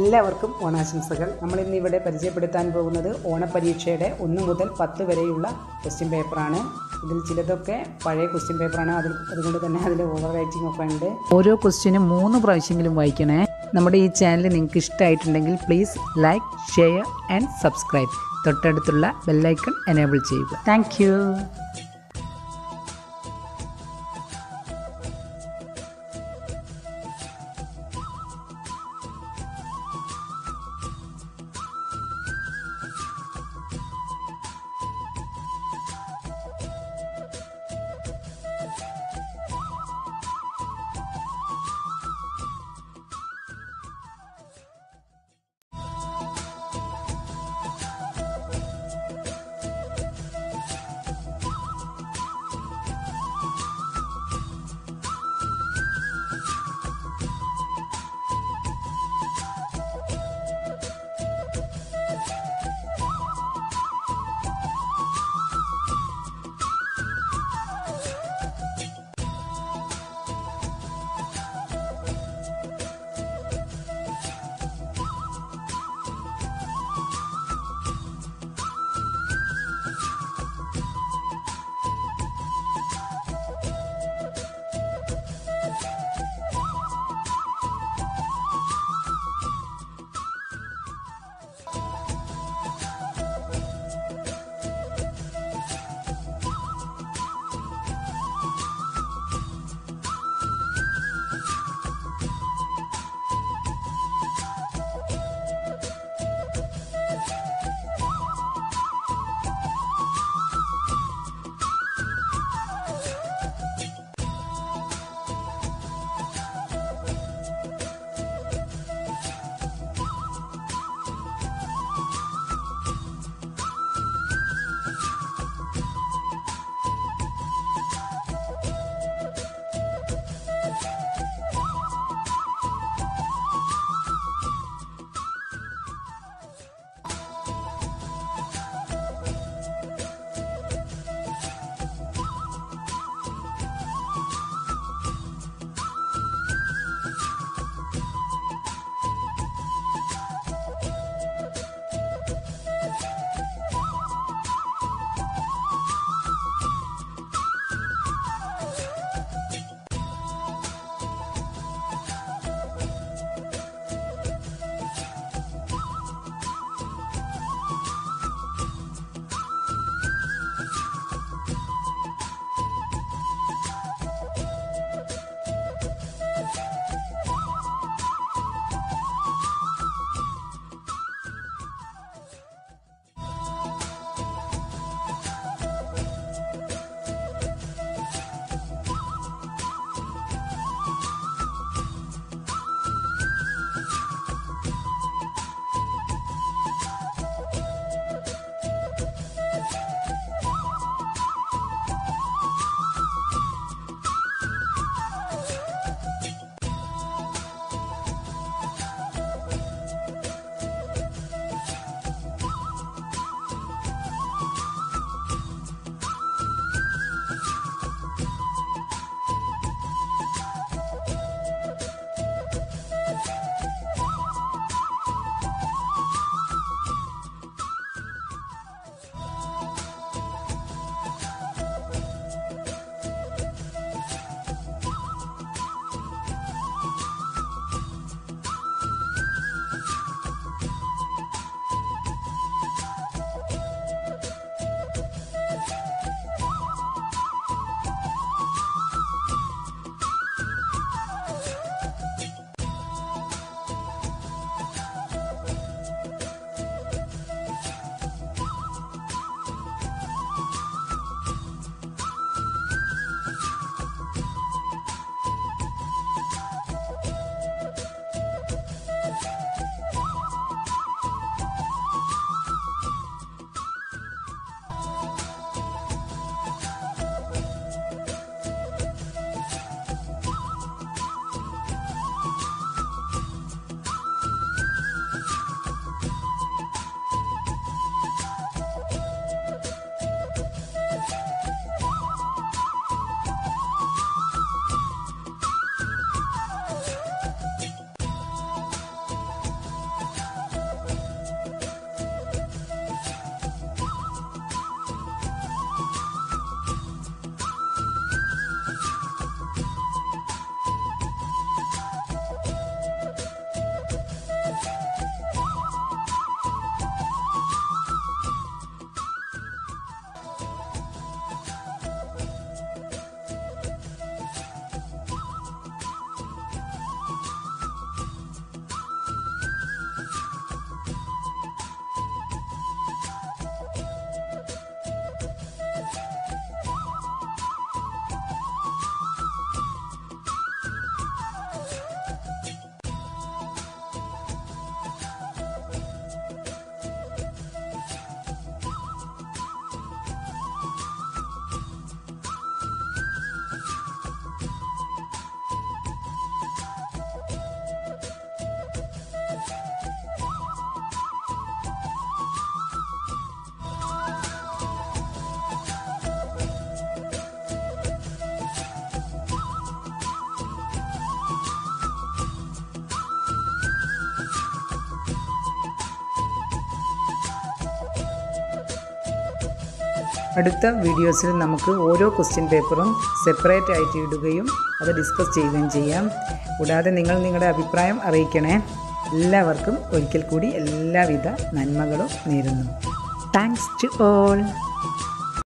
എല്ലാവർക്കും ഓണാശംസകൾ നമ്മൾ ഇന്ന് ഇവിടെ പരിചയപ്പെടുത്താൻ പോകുന്നത് ഓണപരീക്ഷയുടെ ഒന്ന് മുതൽ പത്ത് വരെയുള്ള ക്വസ്റ്റ്യൻ പേപ്പറാണ് ഇതിൽ ചിലതൊക്കെ പഴയ ക്വസ്റ്റ്യൻ പേപ്പറാണ് അതിൽ അതുകൊണ്ട് തന്നെ അതിൽ ഓവർ റൈറ്റിംഗ് ഒക്കെ ഉണ്ട് ഓരോ ക്വസ്റ്റ്യനും മൂന്ന് പ്രാവശ്യമെങ്കിലും വായിക്കണേ നമ്മുടെ ഈ ചാനൽ നിങ്ങൾക്ക് ഇഷ്ടമായിട്ടുണ്ടെങ്കിൽ please like share and subscribe തൊട്ടടുത്തുള്ള ബെല്ലൈക്കൺ എനേബിൾ ചെയ്യുക താങ്ക് യു അടുത്ത വീഡിയോസിൽ നമുക്ക് ഓരോ ക്വസ്റ്റ്യൻ പേപ്പറും സെപ്പറേറ്റ് ആയിട്ട് ഇടുകയും അത് ഡിസ്കസ് ചെയ്യുകയും ചെയ്യാം കൂടാതെ നിങ്ങൾ നിങ്ങളുടെ അഭിപ്രായം അറിയിക്കണേ എല്ലാവർക്കും ഒരിക്കൽ കൂടി എല്ലാവിധ നന്മകളും നേരുന്നു താങ്ക്സ് ടു ഓൾ